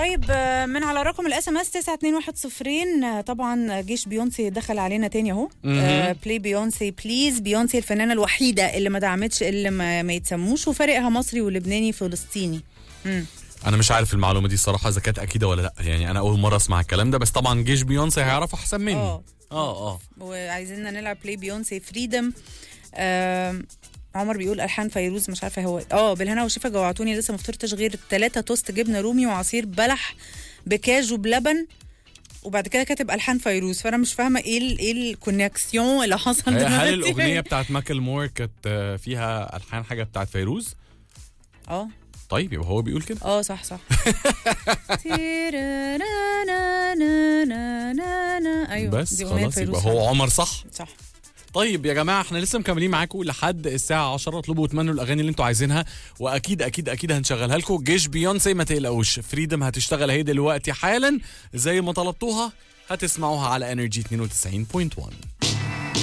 طيب آه، من على رقم الاس ام اس 92110 طبعا جيش بيونسي دخل علينا تاني اهو بلاي بيونسي بليز بيونسي الفنانه الوحيده اللي ما دعمتش اللي ما, ما يتسموش وفرقها مصري ولبناني فلسطيني مم. انا مش عارف المعلومه دي الصراحه اذا كانت اكيده ولا لا يعني انا اول مره اسمع الكلام ده بس طبعا جيش بيونسي هيعرف احسن مني اه اه اه وعايزيننا نلعب بلاي بيونسي فريدم عمر بيقول الحان فيروز مش عارفه هو اه بالهنا والشفا جوعتوني لسه ما فطرتش غير ثلاثة توست جبنه رومي وعصير بلح بكاجو بلبن وبعد كده كاتب الحان فيروز فانا مش فاهمه ايه ال ايه الكونكسيون اللي حصل هل دلوقتي الاغنيه بتاعت ماكل مور كانت آه، فيها الحان حاجه بتاعت فيروز اه طيب يبقى هو بيقول كده اه صح صح ايوه بس دي أغنية خلاص يبقى فيروز هو عمر صح صح طيب يا جماعه احنا لسه مكملين معاكم لحد الساعه 10 اطلبوا وتمنوا الاغاني اللي انتوا عايزينها واكيد اكيد اكيد هنشغلها لكم جيش بيونسي ما تقلقوش فريدم هتشتغل اهي دلوقتي حالا زي ما طلبتوها هتسمعوها على انرجي 92.1